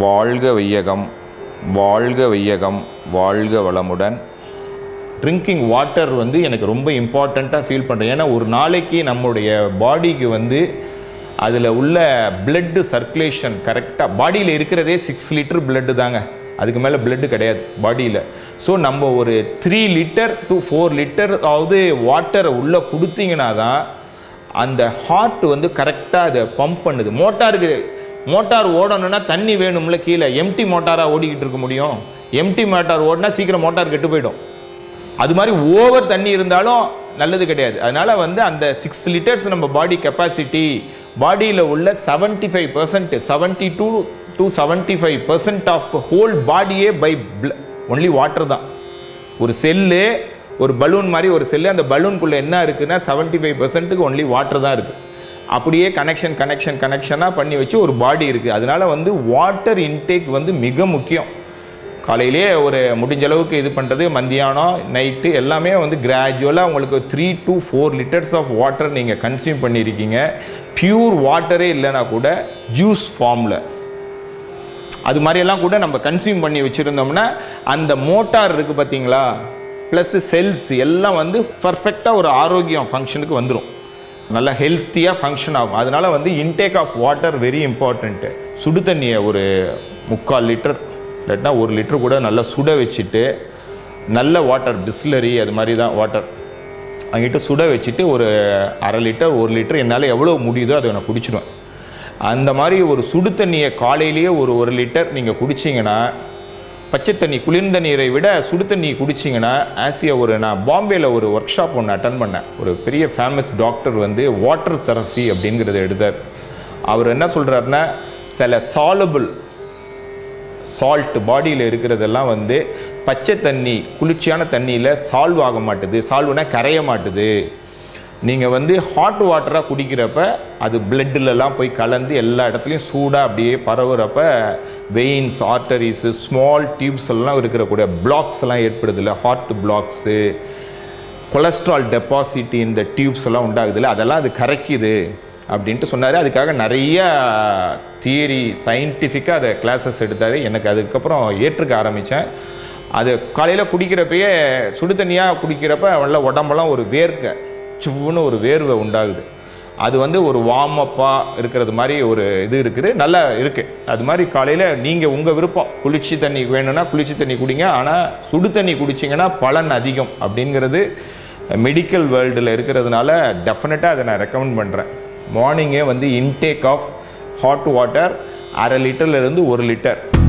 வாழ்க வையகம் வாழ்க வையகம் வாழ்க வளமுடன் ட்ரிங்கிங் வாட்டர் வந்து எனக்கு ரொம்ப இம்பார்ட்டண்ட்டாக ஃபீல் பண்ணுறேன் ஏன்னா ஒரு நாளைக்கு நம்முடைய பாடிக்கு வந்து அதில் உள்ள பிளட்டு சர்க்குலேஷன் கரெக்டாக பாடியில் இருக்கிறதே சிக்ஸ் லிட்டர் பிளட்டு தாங்க அதுக்கு மேலே பிளட்டு கிடையாது பாடியில் ஸோ நம்ம ஒரு three litre to four litre ஆவது வாட்டரை உள்ளே கொடுத்தீங்கன்னா தான் அந்த ஹார்ட் வந்து கரெக்டாக அதை பம்ப் பண்ணுது மோட்டாருக்கு மோட்டார் ஓடணும்னா தண்ணி வேணும்ல கீழே எம்டி மோட்டாராக ஓடிக்கிட்டு இருக்க முடியும் எம்டி மோட்டார் ஓடினா சீக்கிரம் மோட்டார் கெட்டு போயிடும் அது மாதிரி ஓவர் தண்ணி இருந்தாலும் நல்லது கிடையாது அதனால வந்து அந்த சிக்ஸ் லிட்டர்ஸ் நம்ம பாடி கெப்பாசிட்டி பாடியில் உள்ள seventy five percent seventy two to seventy five percent of whole பாடியே பை ஒன்லி வாட்டர் தான் ஒரு செல்லு ஒரு பலூன் மாதிரி ஒரு செல்லு அந்த பலூனுக்குள்ளே என்ன இருக்குன்னா செவன்ட்டி ஃபைவ் பர்சன்ட்டுக்கு ஒன்லி வாட்டர் தான் இருக்குது அப்படியே கனெக்ஷன் கனெக்ஷன் கனெக்ஷனாக பண்ணி வச்சு ஒரு பாடி இருக்குது அதனால வந்து வாட்டர் இன்டேக் வந்து மிக முக்கியம் காலையிலே ஒரு முடிஞ்ச அளவுக்கு இது பண்ணுறது மத்தியானம் நைட்டு எல்லாமே வந்து கிராஜுவலாக உங்களுக்கு three to four litres of water நீங்கள் கன்சியூம் பண்ணியிருக்கீங்க பியூர் வாட்டரே இல்லைனா கூட ஜூஸ் ஃபார்மில் அது மாதிரியெல்லாம் கூட நம்ம கன்சியூம் பண்ணி வச்சுருந்தோம்னா அந்த மோட்டார் இருக்குது பார்த்தீங்களா ப்ளஸ் செல்ஸ் எல்லாம் வந்து பர்ஃபெக்டாக ஒரு ஆரோக்கியம் ஃபங்க்ஷனுக்கு வந்துடும் நல்லா ஹெல்த்தியாக ஃபங்க்ஷன் ஆகும் அதனால வந்து intake of water very important சுடு தண்ணியை ஒரு முக்கால் லிட்டர் இல்லாட்டினா ஒரு லிட்டர் கூட நல்லா சுட வச்சுட்டு நல்ல வாட்டர் பிஸ்லரி அது மாதிரி தான் வாட்டர் அங்கிட்டு சுட வச்சுட்டு ஒரு அரை லிட்டர் ஒரு லிட்டர் என்னால் எவ்வளோ முடியுதோ அதை நான் குடிச்சிடுவேன் அந்த மாதிரி ஒரு சுடு தண்ணியை காலையிலேயே ஒரு ஒரு லிட்டர் நீங்கள் குடிச்சிங்கன்னா பச்சை தண்ணி குளிர்ந்த நீரை விட சுடு தண்ணி குடிச்சிங்கன்னா ஆசியா ஒரு நான் பாம்பேயில் ஒரு ஒர்க் ஷாப் ஒன்று அட்டன் பண்ணேன் ஒரு பெரிய ஃபேமஸ் டாக்டர் வந்து வாட்டர் தெரப்பி அப்படிங்கிறத எடுத்தார் அவர் என்ன சொல்கிறாருன்னா சில சாலபிள் சால்ட் பாடியில் இருக்கிறதெல்லாம் வந்து பச்சை தண்ணி குளிர்ச்சியான தண்ணியில் சால்வ் ஆக மாட்டுது சால்வ்னா கரைய மாட்டுது நீங்கள் வந்து ஹாட் வாட்டராக குடிக்கிறப்ப அது பிளட்டுலலாம் போய் கலந்து எல்லா இடத்துலையும் சூடாக அப்படியே பரவுறப்ப வெயின்ஸ் ஆர்டரிஸு ஸ்மால் டியூப்ஸ் எல்லாம் இருக்கக்கூடிய பிளாக்ஸ் எல்லாம் ஏற்படுதில்ல ஹார்ட் பிளாக்ஸு கொலஸ்ட்ரால் டெபாசிட் இந்த டியூப்ஸ் எல்லாம் உண்டாகுதுல்ல அதெல்லாம் அது கரைக்குது அப்படின்ட்டு சொன்னார் அதுக்காக நிறைய தியரி சயின்டிஃபிக்காக அதை கிளாஸஸ் எடுத்தார் எனக்கு அதுக்கப்புறம் ஏற்றுக்க ஆரம்பித்தேன் அது காலையில் குடிக்கிறப்பயே சுடு தண்ணியாக குடிக்கிறப்ப நல்ல உடம்பெல்லாம் ஒரு வேர்க்க சுன்னு ஒரு வேர்வை உண்டாகுது அது வந்து ஒரு வார்ம் அப்பாக இருக்கிறது மாதிரி ஒரு இது இருக்குது நல்லா இருக்குது அது மாதிரி காலையில் நீங்கள் உங்கள் விருப்பம் குளிர்ச்சி தண்ணி வேணும்னா குளிர்ச்சி தண்ணி குடிங்க ஆனால் சுடு தண்ணி குடிச்சிங்கன்னா பலன் அதிகம் அப்படிங்கிறது மெடிக்கல் வேர்ல்டில் இருக்கிறதுனால டெஃபினட்டாக அதை நான் ரெக்கமெண்ட் பண்ணுறேன் மார்னிங்கே வந்து இன்டேக் ஆஃப் ஹாட் வாட்டர் அரை லிட்டர்லேருந்து ஒரு லிட்டர்